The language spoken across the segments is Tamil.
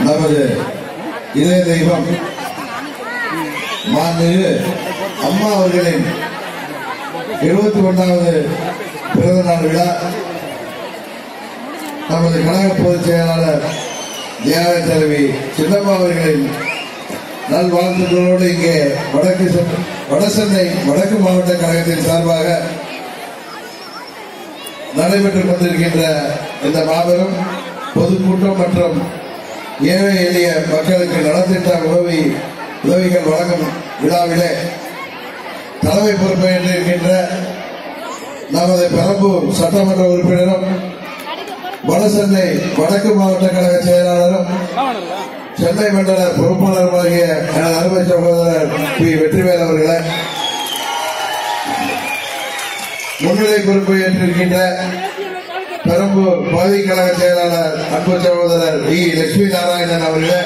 நமது இதய தெய்வம் மாண்புமிகு அம்மா அவர்களின் எழுபத்தி ஒன்றாவது பிறந்த நாள் விழா நமது கழக பொதுச் செயலாளர் தியாக தலைவி சின்னம்மா அவர்களின் நல்வாழ்த்துக்களோடு இங்கே வடக்கு சென்- வடசென்னை வடக்கு மாவட்ட கழகத்தின் சார்பாக நடைபெற்றுக் கொண்டிருக்கின்ற இந்த மாபெரும் பொதுக்கூட்டம் மற்றும் ஏழை எளிய மக்களுக்கு நலத்திட்ட உதவி உதவிகள் வழங்கும் விழாவிலே தலைமை பொறுப்பேற்றிருக்கின்ற நமது பெரம்பூர் சட்டமன்ற உறுப்பினரும் வடசென்னை வடக்கு மாவட்ட கழக செயலாளரும் சென்னை மண்டல பொறுப்பாளருமாகிய எனது அருமை சகோதரர் பி வெற்றிவேல் அவர்களே முன்னிலை பொறுப்பை ஏற்றிருக்கின்ற பெரம்பூர் பகுதி கழக செயலாளர் அன்பு சகோதரர் இ லட்சுமி நாராயணன் அவர்களே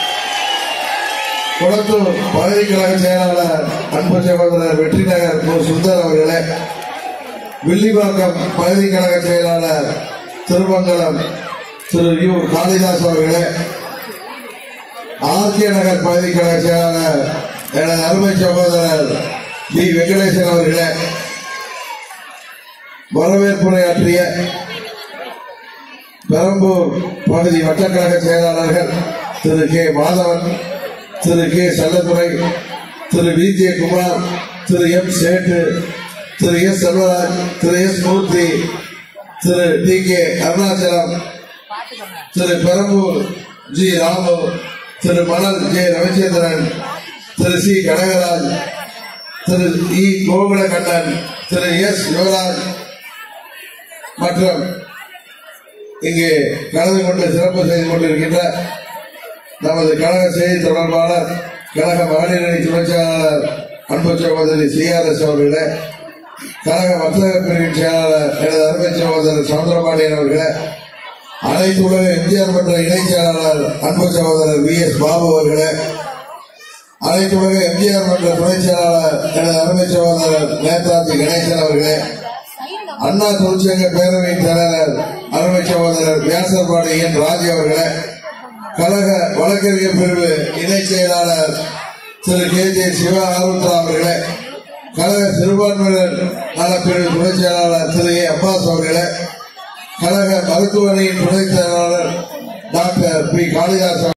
குளத்தூர் பகுதி கழக செயலாளர் அன்பு சகோதரர் வெற்றிநகர் மு சுந்தர் அவர்களே வில்லிவாக்கம் பகுதி கழக செயலாளர் திருமங்கலம் திரு யு காளிதாஸ் அவர்களே ஆர்கே நகர் பகுதி கழக செயலாளர் எனது அருமை சகோதரர் பி வெங்கடேசன் அவர்களே வரவேற்புரையாற்றிய பெரம்பூர் பகுதி வட்டக்கழக செயலாளர்கள் Thiru K Madhavan Thiru K Chelladurai Thiru V J Kumar Thiru M Settu Thiru S Selvaraj Thiru S Murthy Thiru T K Arunachalam Thiru Perambur G Ramu Thiru Manal J Ravichandran Thiru C Kanagaraj Thiru E Gokulakannan Thiru S Yuvaraj மற்றும் இங்கே கலந்து கொண்டு சிறப்பு செய்து கொண்டிருக்கின்ற நமது கழக செய்தி தொடர்பாளர் கழக மகளிர் அணி துணைச் செயலாளர் அன்பு சகோதரி சிஆர்எஸ் அவர்களே கழக வர்த்தக பிரிவின் செயலாளர் எனது அருமை சகோதரர் சவுந்தரபாண்டியன் அவர்களே அனைத்து உலக எம்ஜிஆர் மன்ற இணைச் செயலாளர் அன்பு சகோதரர் வி எஸ் பாபு அவர்களே அனைத்து உலக எம்ஜிஆர் மன்ற துணைச் செயலாளர் எனது அருமை சகோதரர் நேதாஜி கணேசன் அவர்களே அண்ணா தொழிற்சங்க பேரவையின் தலைவர் அருமை சகோதரர் வியாசர்பாடி என் ராஜி அவர்களே கழக வழக்கறிஞர் பிரிவு இணை செயலாளர் திரு கே ஜே சிவா ஆருத்ரா அவர்களே கழக சிறுபான்மையினர் நலப்பிரிவு துணை செயலாளர் திரு ஏ அப்பாஸ் அவர்களே கழக மருத்துவ அணியின் துணை செயலாளர் டாக்டர் பி காளிதாஸ்